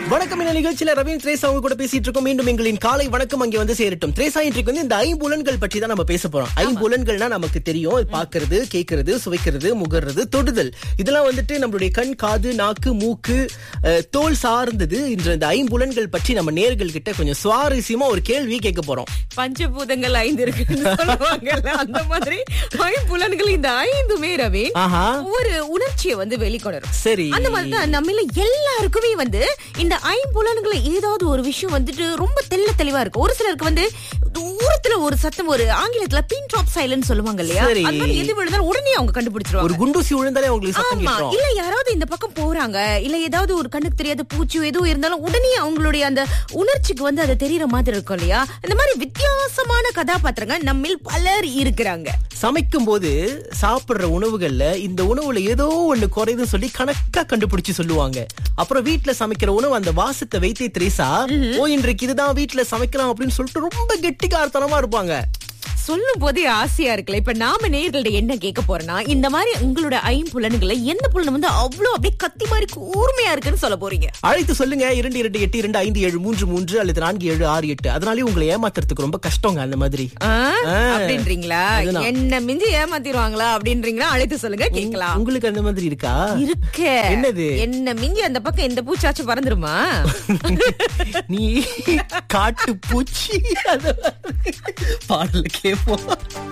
வணக்கம் இந்த நிகழ்ச்சியில ரவீன் திரேசா அவங்க கூட பேசிட்டு இருக்கோம் மீண்டும் எங்களின் காலை வணக்கம் அங்கே வந்து சேரட்டும் திரேசா இன்றைக்கு வந்து இந்த ஐம்புலன்கள் பற்றி தான் நம்ம பேச போறோம் ஐம்புலன்கள்னா நமக்கு தெரியும் பாக்குறது கேட்கறது சுவைக்கிறது முகர்றது தொடுதல் இதெல்லாம் வந்துட்டு நம்மளுடைய கண் காது நாக்கு மூக்கு அஹ், தோல் சார்ந்தது இன்று இந்த ஐம்புலன்கள் பற்றி நம்ம நேர்கள் கிட்ட கொஞ்சம் சுவாரஸ்யமா ஒரு கேள்வி கேட்க போறோம் பஞ்சபூதங்கள் ஐந்து இருக்குன்னு சொல்லுவாங்கல்ல அந்த மாதிரி ஐம்புலன்கள் இந்த ஐந்துமே ரவி ஆஹா ஒரு உணர்ச்சியை வந்து வெளிக்கொணரும் சரி அந்த மாதிரிதான் நம்மள எல்லாருக்குமே வந்து இந்த ஐம்புலன்களை ஏதாவது ஒரு விஷயம் வந்துட்டு ரொம்ப தெள்ள தெளிவா இருக்கு ஒரு சிலருக்கு வந்து தூரத்துல ஒரு சத்தம் ஒரு ஆங்கிலத்துல பின் ட்ராப் சைலன்ட் சொல்லுவாங்க இல்லையா சரி. அந்த மாதிரி எது விழுந்தாலும் உடனே அவங்க ஒரு கண்டுபிடிச்சிருவாங்க குண்டூசி விழுந்தாலே உங்களுக்கு சத்தம் ஆமா கேட்டுரும் இல்ல யாராவது இந்த பக்கம் போறாங்க இல்ல ஏதாவது ஒரு கண்ணுக்கு தெரியாத பூச்சி எதுவும் இருந்தாலும் உடனே அவங்களுடைய அந்த உணர்ச்சிக்கு வந்து அது தெரியற மாதிரி இருக்கும் இல்லையா இந்த மாதிரி வித்தியாசமான கதாபாத்திரங்கள் நம்மில் பலர் இருக்கிறாங்க சமைக்கும் போது சாப்பிடுற உணவுகள்ல இந்த உணவுல ஏதோ ஒண்ணு குறையுதுன்னு சொல்லி கணக்கா கண்டுபிடிச்சு சொல்லுவாங்க அப்புறம் வீட்ல சமைக்கிற உணவு அந்த வாசத்தை வைத்தே திரேசா ஓ இன்றைக்கு இதுதான் வீட்ல சமைக்கலாம் அப்படின்னு சொல்லிட்டு ரொம்ப கெட்டிக்காரத்தனமா இருப்பாங்க சொல்லும் போதே ஆசையா இருக்குல்ல இப்ப நாம நேர்கள்ட்ட என்ன கேட்க போறோம்னா இந்த மாதிரி உங்களோட ஐம்புலன்களை எந்த புலன் வந்து அவ்வளவு அப்படியே கத்தி மாதிரி கூர்மையா இருக்குன்னு சொல்ல போறீங்க அழைத்து சொல்லுங்க இரண்டு இரண்டு எட்டு இரண்டு ஐந்து ஏழு மூன்று மூன்று அல்லது நான்கு ஏழு ஆறு எட்டு அதனாலே உங்களை ஏமாத்துறதுக்கு ரொம்ப கஷ்டங்க அந்த மாதிரி ஆ? ஆ. அப்படின்றீங்களா அதுதான். என்ன மிஞ்சி ஏமாத்திடுவாங்களா அப்படின்றீங்களா அழைத்து சொல்லுங்க கேட்கலாம் உங்களுக்கு அந்த மாதிரி இருக்கா இருக்க என்னது? என்ன மிஞ்சி அந்த பக்கம் எந்த பூச்சாச்சும் பறந்துருமா நீ காட்டு பூச்சி அந்த மாதிரி பாடல கேப்போம்